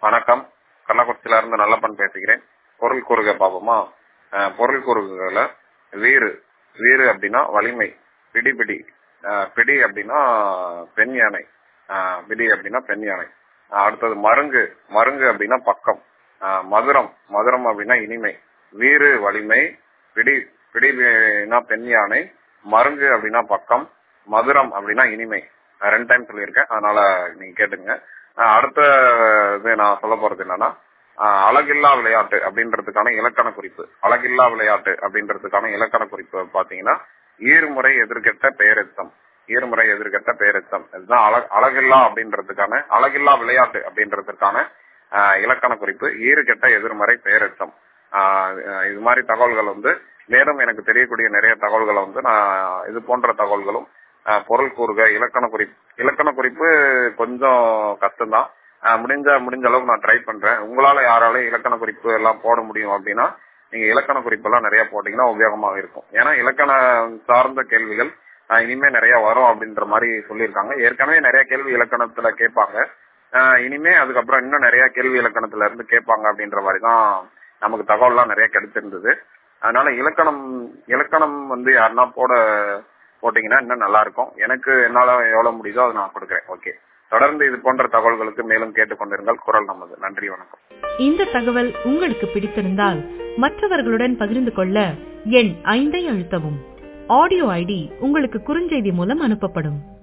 வணக்கம் கள்ளக்குறிச்சியில இருந்து நல்லப்பன் பேசுகிறேன் பொருள் கூறுக பாப்போமா அஹ், பொருள் கூறுகளை வீறு வீறு அப்படின்னா வலிமை பிடி பிடி அஹ், பிடி அப்படின்னா பெண் யானை அஹ், பிடி அப்படின்னா பெண் யானை அஹ், அடுத்தது மருங்கு மருங்கு அப்படின்னா பக்கம் அஹ், மதுரம் மதுரம் அப்படின்னா இனிமை வீறு வலிமை பிடி பிடினா பெண் யானை மருங்கு அப்படின்னா பக்கம் மதுரம் அப்படின்னா இனிமை அஹ், ரெண்டு டைம் சொல்லியிருக்கேன் அதனால நீங்க கேட்டுங்க அஹ், அடுத்த இது நான் சொல்ல போறது என்னன்னா அஹ், அழகில்லா விளையாட்டு அப்படின்றதுக்கான இலக்கண குறிப்பு அழகில்லா விளையாட்டு அப்படின்றதுக்கான இலக்கண குறிப்பு பாத்தீங்கன்னா ஈர்முறை எதிர்கெட்ட பெயரெச்சம் ஈர்முறை எதிர்கெட்ட பெயரெச்சம் இதுதான் அழ அழகில்லா அப்படின்றதுக்கான அழகில்லா விளையாட்டு அப்படின்றதுக்கான அஹ், இலக்கண குறிப்பு ஈறுகெட்ட எதிர்மறை பெயரெச்சம் ஆஹ் அஹ் இது மாதிரி தகவல்கள் வந்து மேலும் எனக்கு தெரியக்கூடிய நிறைய தகவல்களை வந்து நான் இது போன்ற தகவல்களும் ஆஹ் பொருள் கூறுக இலக்கண குறிப்பு இலக்கண குறிப்பு கொஞ்சம் கஷ்டம்தான் ஆஹ் முடிஞ்ச முடிஞ்ச அளவுக்கு நான் ட்ரை பண்றேன் உங்களால யாராலையும் இலக்கண குறிப்பு எல்லாம் போட முடியும் அப்படின்னா நீங்க இலக்கண குறிப்பு எல்லாம் நிறைய போட்டீங்கன்னா உபயோகமாக இருக்கும் ஏன்னா இலக்கண சார்ந்த கேள்விகள் ஆஹ் இனிமே நிறைய வரும் அப்படின்ற மாதிரி சொல்லியிருக்காங்க ஏற்கனவே நிறைய கேள்வி இலக்கணத்துல கேட்பாங்க ஆஹ் இனிமே அதுக்கப்புறம் இன்னும் நிறைய கேள்வி இலக்கணத்துல இருந்து கேட்பாங்க அப்படின்ற மாதிரி தான் நமக்கு தகவல்லாம் நிறைய கிடைச்சிருந்தது அதனால இலக்கணம் இலக்கணம் வந்து யாருன்னா போட போட்டீங்கன்னா இன்னும் நல்லா இருக்கும் எனக்கு என்னால எவ்வளவு முடியுதோ அதை நான் கொடுக்குறேன் ஓகே தொடர்ந்து இது போன்ற தகவல்களுக்கு மேலும் கேட்டுக்கொண்டிருங்கள் குரல் நமது நன்றி வணக்கம் இந்த தகவல் உங்களுக்கு பிடித்திருந்தால் மற்றவர்களுடன் பகிர்ந்து கொள்ள எண் ஐந்தை அழுத்தவும் ஆடியோ ஐடி உங்களுக்கு குறுஞ்செய்தி மூலம் அனுப்பப்படும்